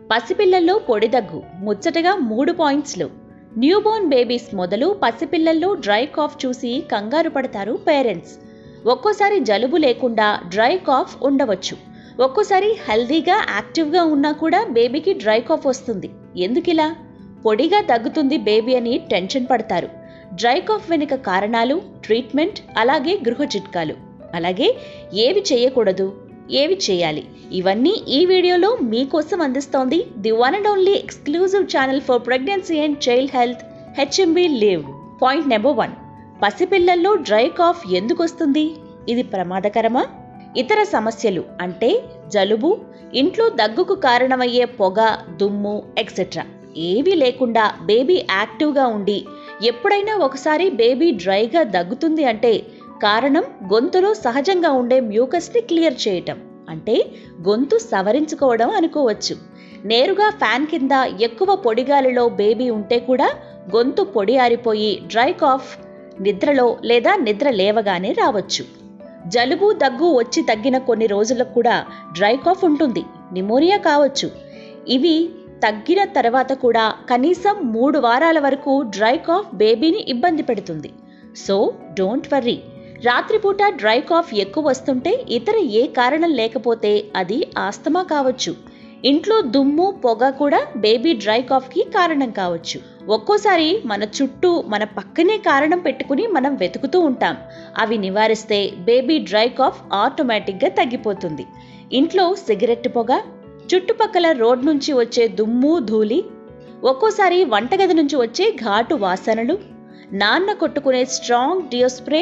పసిపిల్లల్లో పొడి దగ్గు ముచ్చటగా మూడు పాయింట్స్లు న్యూబోర్న్ బేబీస్ మొదలు పసిపిల్లల్లో డ్రై కాఫ్ చూసి కంగారు పడతారు పేరెంట్స్ ఒక్కోసారి జలుబు లేకుండా డ్రై కాఫ్ ఉండవచ్చు ఒక్కోసారి హెల్దీగా యాక్టివ్గా ఉన్నా కూడా బేబీకి డ్రై కాఫ్ వస్తుంది ఎందుకిలా పొడిగా దగ్గుతుంది బేబీ అని టెన్షన్ పడతారు డ్రై కాఫ్ వెనుక కారణాలు ట్రీట్మెంట్ అలాగే గృహ చిట్కాలు అలాగే ఏవి చేయకూడదు ఏవి చేయాలి ఇవన్నీ ఈ వీడియోలో మీకోసం అందిస్తోంది the one and only exclusive channel for pregnancy and child health HMB live point number one పసిపిల్లల్లో డ్రై కాఫ్ ఎందుకు వస్తుంది ఇది ప్రమాదకరమా ఇతర సమస్యలు అంటే జలుబు ఇంట్లో దగ్గుకు కారణమయ్యే పొగ దుమ్ము ఎక్సెట్రా ఏవీ లేకుండా బేబీ యాక్టివ్గా ఉండి ఎప్పుడైనా ఒకసారి బేబీ డ్రైగా దగ్గుతుంది అంటే కారణం గొంతులో సహజంగా ఉండే మ్యూకస్ని క్లియర్ చేయటం అంటే గొంతు సవరించుకోవడం అనుకోవచ్చు నేరుగా ఫ్యాన్ కింద ఎక్కువ పొడిగాలిలో బేబీ ఉంటే కూడా గొంతు పొడి ఆరిపోయి డ్రై కాఫ్ నిద్రలో లేదా నిద్ర లేవగానే రావచ్చు జలుబు దగ్గు వచ్చి తగ్గిన కొన్ని రోజులకు కూడా డ్రై కాఫ్ ఉంటుంది నిమోనియా కావచ్చు ఇవి తగ్గిన తర్వాత కూడా కనీసం మూడు వారాల వరకు డ్రై కాఫ్ బేబీని ఇబ్బంది పెడుతుంది సో డోంట్ వర్రీ రాత్రిపూట డ్రై కాఫ్ ఎక్కువ వస్తుంటే ఇతర ఏ కారణం లేకపోతే అది ఆస్తమా కావచ్చు ఇంట్లో దుమ్ము పొగ కూడా బేబీ డ్రై కాఫ్కి కారణం కావచ్చు ఒక్కోసారి మన చుట్టూ మన పక్కనే కారణం పెట్టుకుని మనం వెతుకుతూ ఉంటాం అవి నివారిస్తే బేబీ డ్రై కాఫ్ ఆటోమేటిక్గా తగ్గిపోతుంది ఇంట్లో సిగరెట్ పొగ చుట్టుపక్కల రోడ్ నుంచి వచ్చే దుమ్ము ధూళి ఒక్కోసారి వంటగది నుంచి వచ్చే ఘాటు వాసనలు నాన్న కొట్టుకునే స్ట్రాంగ్ డియో స్ప్రే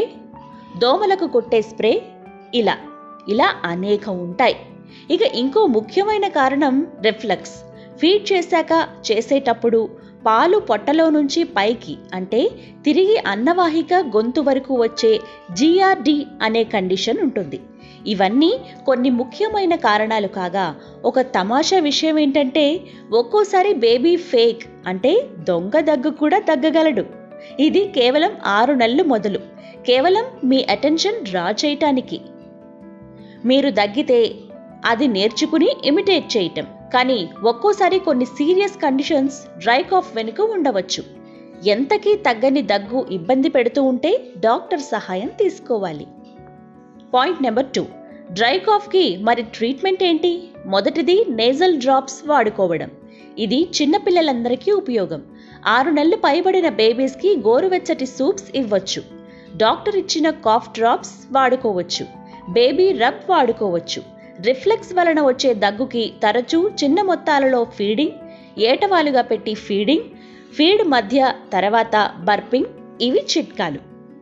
దోమలకు కొట్టే స్ప్రే ఇలా ఇలా అనేకం ఉంటాయి ఇక ఇంకో ముఖ్యమైన కారణం రిఫ్లక్స్ ఫీడ్ చేశాక చేసేటప్పుడు పాలు పొట్టలో నుంచి పైకి అంటే తిరిగి అన్నవాహిక గొంతు వరకు వచ్చే జిఆర్డి అనే కండిషన్ ఉంటుంది ఇవన్నీ కొన్ని ముఖ్యమైన కారణాలు కాగా ఒక తమాషా విషయం ఏంటంటే ఒక్కోసారి బేబీ ఫేక్ అంటే దొంగ దగ్గు కూడా దగ్గగలడు ఇది కేవలం ఆరు నెలలు మొదలు కేవలం మీ అటెన్షన్ డ్రా చేయటానికి మీరు దగ్గితే అది నేర్చుకుని ఇమిటేట్ చేయటం కానీ ఒక్కోసారి కొన్ని సీరియస్ కండిషన్స్ డ్రై కాఫ్ వెనుక ఉండవచ్చు ఎంతకీ తగ్గని దగ్గు ఇబ్బంది పెడుతూ ఉంటే డాక్టర్ సహాయం తీసుకోవాలి పాయింట్ నెంబర్ టూ డ్రై కాఫ్కి మరి ట్రీట్మెంట్ ఏంటి మొదటిది నేజల్ డ్రాప్స్ వాడుకోవడం ఇది చిన్నపిల్లలందరికీ ఉపయోగం ఆరు నెలలు పైబడిన బేబీస్కి గోరువెచ్చటి సూప్స్ ఇవ్వచ్చు డాక్టర్ ఇచ్చిన కాఫ్ డ్రాప్స్ వాడుకోవచ్చు బేబీ రబ్ వాడుకోవచ్చు రిఫ్లెక్స్ వలన వచ్చే దగ్గుకి తరచూ చిన్న మొత్తాలలో ఫీడింగ్ ఏటవాలుగా పెట్టి ఫీడింగ్ ఫీడ్ మధ్య తర్వాత బర్పింగ్ ఇవి చిట్కాలు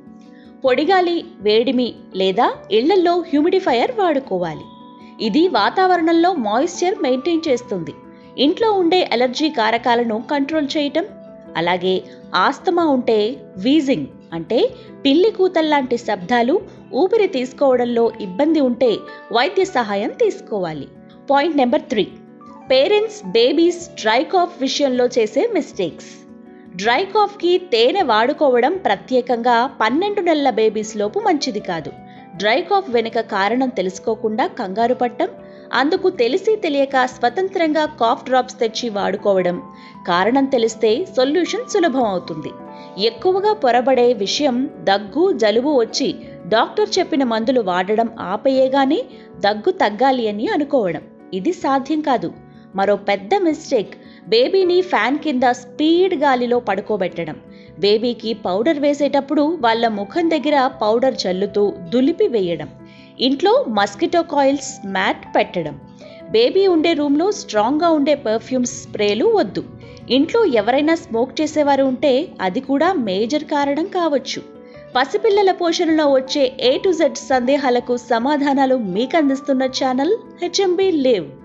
పొడిగాలి వేడిమి లేదా ఇళ్లల్లో హ్యూమిడిఫైయర్ వాడుకోవాలి ఇది వాతావరణంలో మాయిశ్చర్ మెయింటైన్ చేస్తుంది ఇంట్లో ఉండే అలర్జీ కారకాలను కంట్రోల్ చేయటం అలాగే ఆస్తమా ఉంటే వీజింగ్ అంటే పిల్లి కూతల్లాంటి శబ్దాలు ఊపిరి తీసుకోవడంలో ఇబ్బంది ఉంటే వైద్య సహాయం తీసుకోవాలి point number three parents babies dry cough విషయంలో చేసే మిస్టేక్స్ డ్రై కాఫ్కి తేనె వాడుకోవడం ప్రత్యేకంగా పన్నెండు నెలల బేబీస్ లోపు మంచిది కాదు డ్రై కాఫ్ వెనుక కారణం తెలుసుకోకుండా కంగారు పట్టం అందుకు తెలిసి తెలియక స్వతంత్రంగా కాఫ్ డ్రాప్స్ తెచ్చి వాడుకోవడం కారణం తెలిస్తే సొల్యూషన్ సులభం అవుతుంది ఎక్కువగా పొరబడే విషయం దగ్గు జలుబు వచ్చి డాక్టర్ చెప్పిన మందులు వాడడం ఆపేయగానే దగ్గు తగ్గాలి అని అనుకోవడం ఇది సాధ్యం కాదు మరో పెద్ద మిస్టేక్ బేబీని ఫ్యాన్ కింద స్పీడ్ గాలిలో పడుకోబెట్టడం బేబీకి పౌడర్ వేసేటప్పుడు వాళ్ళ ముఖం దగ్గర పౌడర్ చల్లుతూ దులిపి వేయడం ఇంట్లో మస్కిటో కాయిల్స్ మ్యాట్ పెట్టడం బేబీ ఉండే రూమ్లో స్ట్రాంగ్గా ఉండే పర్ఫ్యూమ్స్ స్ప్రేలు వద్దు ఇంట్లో ఎవరైనా స్మోక్ చేసేవారు ఉంటే అది కూడా మేజర్ కారణం కావచ్చు పసిపిల్లల పోషణలో వచ్చే ఏ టు జెడ్ సందేహాలకు సమాధానాలు మీకు అందిస్తున్న ఛానల్ హెచ్ఎంబి లివ్